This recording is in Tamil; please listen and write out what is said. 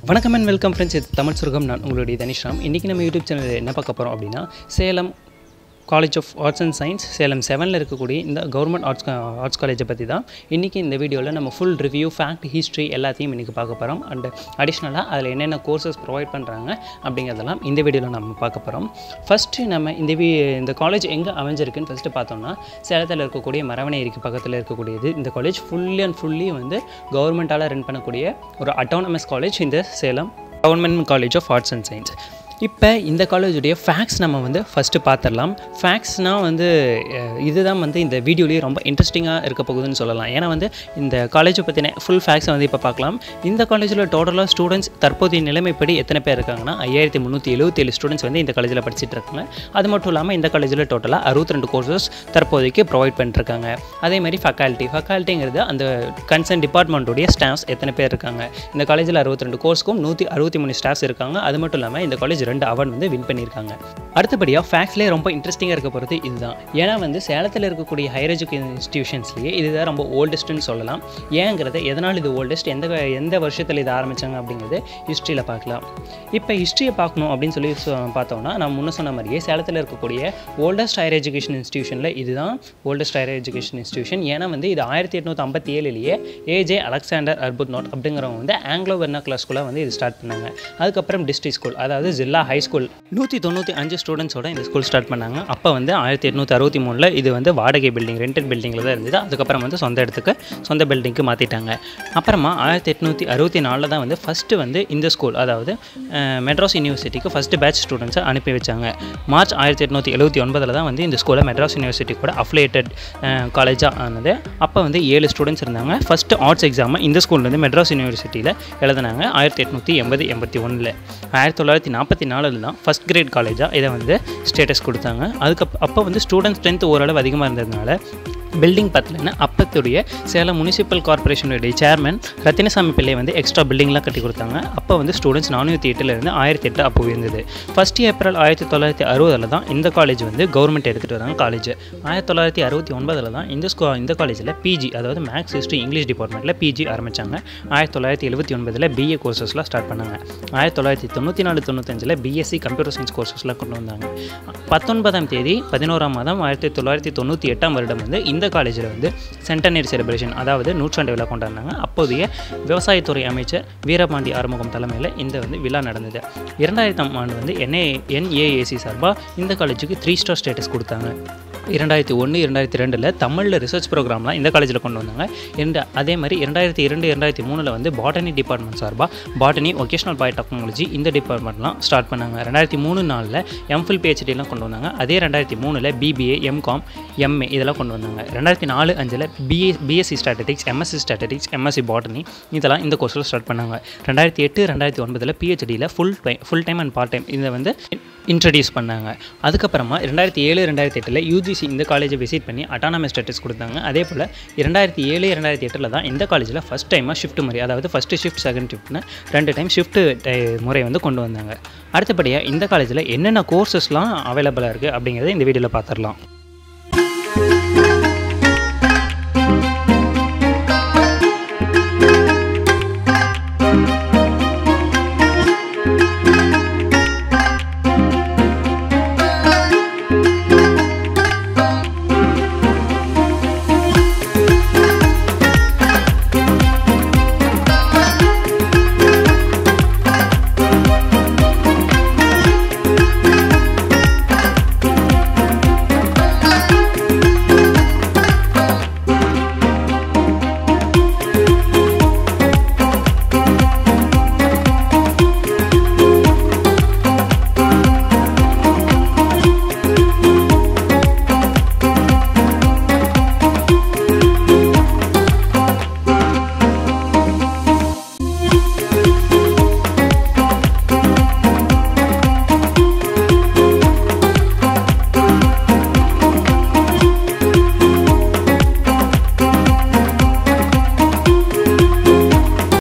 வணக்கம் அண்ட் வெல்கம் ஃப்ரெண்ட்ஸ் இது தமிழ் சுருகம் நான் உங்களுடைய தனிஷ்ராம் இன்றைக்கி நம்ம யூடியூப் சேனலில் என்ன பார்க்க போகிறோம் அப்படின்னா Salem college of arts and science Salem செவனில் இருக்கக்கூடிய இந்த கவர்மெண்ட் ஆர்ட்ஸ் ஆர்ட்ஸ் காலேஜை பற்றி தான் இன்றைக்கி இந்த வீடியோவில் நம்ம ஃபுல் ரிவ்யூ ஃபேக்ட் ஹிஸ்ட்ரி எல்லாத்தையும் இன்றைக்கி பார்க்க போகிறோம் அண்ட் அடிஷ்னலாக அதில் என்னென்ன கோர்சஸ் ப்ரொவைட் பண்ணுறாங்க அப்படிங்கிறதெல்லாம் இந்த வீடியோவில் நம்ம பார்க்க போகிறோம் ஃபஸ்ட்டு நம்ம இந்த வீ இந்த காலேஜ் எங்கே அமைஞ்சிருக்குன்னு ஃபஸ்ட்டு பார்த்தோம்னா சேலத்தில் இருக்கக்கூடிய மரவணையரிக்கு பக்கத்தில் இருக்கக்கூடியது இந்த காலேஜ் ஃபுல்லி அண்ட் ஃபுல்லி வந்து கவர்மெண்ட்டால் ரன் பண்ணக்கூடிய ஒரு அட்டானமஸ் காலேஜ் இந்த Salem government college of arts and science இப்போ இந்த காலேஜுடைய ஃபேக்ட்ஸ் நம்ம வந்து ஃபஸ்ட்டு பார்த்துடலாம் ஃபேக்ட்ஸ்னால் வந்து அஹ், இதுதான் வந்து இந்த வீடியோலேயே ரொம்ப இன்ட்ரெஸ்டிங்காக இருக்க போகுதுன்னு சொல்லலாம் ஏன்னா வந்து இந்த காலேஜை பற்றின ஃபுல் ஃபேக்ட்ஸை வந்து இப்போ பார்க்கலாம் இந்த காலேஜில் டோட்டலாக ஸ்டூடெண்ட்ஸ் தற்போதைய நிலைமைப்படி எத்தனை பேர் இருக்காங்கன்னா ஐயாயிரத்தி முந்நூற்றி எழுபத்தேழு ஸ்டூடெண்ட்ஸ் வந்து இந்த காலேஜில் படிச்சுட்டு இருக்காங்க அது மட்டும் இல்லாமல் இந்த காலேஜில் டோட்டலாக அறுபத்தி ரெண்டு கோர்சஸ் தற்போதைக்கு ப்ரொவைட் பண்ணிட்டுருக்காங்க அதே மாதிரி ஃபேக்கல்ட்டி ஃபேக்கல்ட்டிங்கிறது அந்த கன்சர்ன் டிபார்ட்மெண்ட்டுடைய ஸ்டாஃப்ஸ் எத்தனை பேர் இருக்காங்க இந்த காலேஜில் அறுபத்தி ரெண்டு கோர்ஸ்க்கும் நூற்றி அறுபத்தி மூணு ஸ்டாஃப்ஸ் இருக்காங்க அது மட்டும் இல்லாமல் இந்த காலேஜ் ரெண்டு அவார்ட் வந்து வின் பண்ணியிருக்காங்க அடுத்தபடியாக ஃபேக்ட்ஸ்லேயே ரொம்ப இன்ட்ரெஸ்டிங்காக இருக்க போகிறது இதுதான் ஏன்னா வந்து சேலத்தில் இருக்கக்கூடிய ஹையர் எஜுகேஷன் இன்ஸ்டியூஷன்ஸ்லேயே இதுதான் ரொம்ப ஓல்டஸ்ட்டுன்னு சொல்லலாம் ஏங்கிறத எதனால் இது ஓல்டஸ்ட் எந்த எந்த வருஷத்தில் இது ஆரம்பித்தாங்க அப்படிங்கிறது ஹிஸ்ட்ரியில் பார்க்கலாம் இப்போ ஹிஸ்ட்ரியை பார்க்கணும் அப்படின்னு சொல்லி சொ- பார்த்தோம்னா நான் முன்ன சொன்ன மாதிரியே சேலத்தில் இருக்கக்கூடிய ஓல்டஸ்ட் ஹையர் எஜுகேஷன் இன்ஸ்டியூஷனில் இதுதான் ஓல்டஸ்ட் ஹையர் எஜுகேஷன் இன்ஸ்டியூஷன் ஏன்னா வந்து இது ஆயிரத்தி எட்நூற்றி ஐம்பத்தி ஏழுலேயே ஏஜே அலெக்சாண்டர் அர்புத் நோட் அப்படிங்கிறவங்க வந்து ஆங்கிலோ வெர்னாக்குலா ஸ்கூலாக வந்து இது ஸ்டார்ட் பண்ணாங்க அதுக்கப்புறம் டிஸ்ட்ரிக்ட் ஸ்கூல் அதாவது ஜில்லா ஹை ஸ்கூல் நூற்றி தொண்ணூற்றி அஞ்சு ஸ்டூடெண்ட்ஸோட இந்த ஸ்கூல் ஸ்டார்ட் பண்ணாங்க அப்போ வந்து ஆயிரத்தி எட்நூற்றி அறுபத்தி மூணில் இது வந்து வாடகை பில்டிங் ரெண்டட் பில்டிங்கில் தான் இருந்தது அதுக்கப்புறம் வந்து சொந்த இடத்துக்கு சொந்த பில்டிங்க்கு மாற்றிட்டாங்க அப்புறமா ஆயிரத்தி எட்நூற்றி அறுபத்தி நாலில் தான் வந்து ஃபஸ்ட்டு வந்து இந்த ஸ்கூல் அதாவது அஹ், மெட்ராஸ் யூனிவர்சிட்டிக்கு ஃபஸ்ட்டு பேட்ச் ஸ்டூடெண்ட்ஸை அனுப்பி வச்சாங்க மார்ச் ஆயிரத்தி எட்நூற்றி எழுபத்தி ஒன்பதில் தான் வந்து இந்த ஸ்கூலை மெட்ராஸ் யூனிவர்சிட்டி கூட அஃபிலேட்டட் காலேஜாக ஆனது அப்போ வந்து ஏழு ஸ்டூடெண்ட்ஸ் இருந்தாங்க ஃபஸ்ட்டு ஆர்ட்ஸ் எக்ஸாமை இந்த ஸ்கூல்லேருந்து மெட்ராஸ் யூனிவர்சிட்டியில் எழுதினாங்க ஆயிரத்தி எட்நூற்றி எண்பது எண்பத்தி ஒன்றில் ஆயிரத்தி தொள்ளாயிரத்தி நாற்பத்தி நாலில் தான் ஃபஸ்ட் கிரேட் காலேஜாக இதை வந்து ஸ்டேட்டஸ் கொடுத்தாங்க அதுக்கு அப்போ வந்து ஸ்டூடெண்ட் ஸ்ட்ரென்த் ஓரளவு அதிகமாக இருந்ததுனால பில்டிங் பத்தலைன்னு அப்பத்துடைய சேலம் முனிசிபல் கார்பரேஷனுடைய சேர்மன் ரத்தினசாமி பிள்ளை வந்து எக்ஸ்ட்ரா பில்டிங்லாம் கட்டி கொடுத்தாங்க அப்போ வந்து ஸ்டூடெண்ட்ஸ் நானூற்றி எட்டுலேருந்து ஆயிரத்தி எட்டு அப்போ இருந்தது ஃபஸ்ட் ஏப்ரல் ஆயிரத்தி தொள்ளாயிரத்தி அறுபதில் தான் இந்த காலேஜ் வந்து கவர்மெண்ட் எடுத்துகிட்டு வராங்க காலேஜ் ஆயிரத்தி தொள்ளாயிரத்தி அறுபத்தி ஒன்பதில் தான் இந்த ஸ்கூ இந்த காலேஜில் பிஜி அதாவது மேக்ஸ் ஹிஸ்ட்ரி இங்கிலீஷ் டிபார்ட்மெண்ட்டில் பிஜி ஆரம்பித்தாங்க ஆயிரத்தி தொள்ளாயிரத்தி எழுபத்தி ஒன்பதில் பிஏ கோர்சஸ்லாம் ஸ்டார்ட் பண்ணாங்க ஆயிரத்தி தொள்ளாயிரத்தி தொண்ணூற்றி நாலு தொண்ணூத்தஞ்சில் பிஎஸ்சி கம்ப்யூட்டர் சயின்ஸ் கோர்சஸ்லாம் கொண்டு வந்தாங்க பத்தொன்பதாம் தேதி பதினோராம் மாதம் ஆயிரத்தி தொள்ளாயிரத்தி தொண்ணூற்றி எட்டாம் வருடம் வந்து இந்த காலேஜில் வந்து சென்டனரி செலிப்ரேஷன் அதாவது நூற்றாண்டு விழா கொண்டாடினாங்க அப்போதைய விவசாயத்துறை அமைச்சர் வீரபாண்டி ஆறுமுகம் தலைமையில் இந்த வந்து விழா நடந்தது இரண்டாயிரத்தாம் ஆண்டு வந்து என்ஏ என்ஏஏசி சார்பாக இந்த காலேஜுக்கு த்ரீ ஸ்டார் ஸ்டேட்டஸ் கொடுத்தாங்க இரண்டாயிரத்தி ஒன்று இரண்டாயிரத்தி ரெண்டில் தமிழில் ரிசர்ச் ப்ரோக்ராம்லாம் இந்த காலேஜில் கொண்டு வந்தாங்க இந்த அதே மாதிரி இரண்டாயிரத்தி இரண்டு இரண்டாயிரத்தி மூணில் வந்து பாட்டனி டிபார்ட்மெண்ட் சார்பாக பாட்டனி ஒகேஷனல் பயோடெக்னாலஜி இந்த டிபார்ட்மெண்ட்லாம் ஸ்டார்ட் பண்ணாங்க ரெண்டாயிரத்தி மூணு நாலில் எம்ஃபில் பிஹெச்டிலாம் கொண்டு வந்தாங்க அதே ரெண்டாயிரத்தி மூணில் பிபிஏ எம்காம் எம்ஏ இதெல்லாம் கொண்டு வந்தாங்க ரெண்டாயிரத்தி நாலு அஞ்சில் BA BSc statistics MSc statistics MSc botany இதெல்லாம் இந்த கோர்ஸில் ஸ்டார்ட் பண்ணாங்க ரெண்டாயிரத்தி எட்டு ரெண்டாயிரத்தி ஒன்பதில் பிஹெச்டியில் full time full time and part time இதை வந்து இன்ட்ரடியூஸ் பண்ணாங்க அதுக்கப்புறமா ரெண்டாயிரத்தி ஏழு ரெண்டாயிரத்தி எட்டில் யூஜிசி இந்த காலேஜை விசிட் பண்ணி அட்டானமஸ் ஸ்டேட்டஸ் கொடுத்தாங்க அதே போல் இரண்டாயிரத்தி ஏழு இரண்டாயிரத்தி எட்டில் தான் இந்த காலேஜில் ஃபஸ்ட் டைமாக ஷிஃப்ட் முறை அதாவது ஃபஸ்ட்டு ஷிஃப்ட் செகண்ட் ஷிஃப்ட்னு ரெண்டு டைம் ஷிஃப்ட் முறை வந்து கொண்டு வந்தாங்க அடுத்தபடியாக இந்த காலேஜில் என்னென்ன கோர்சஸ்லாம் அவைலபிளாக இருக்குது அப்படிங்கிறத இந்த வீடியோவில் பார்த்துடலாம்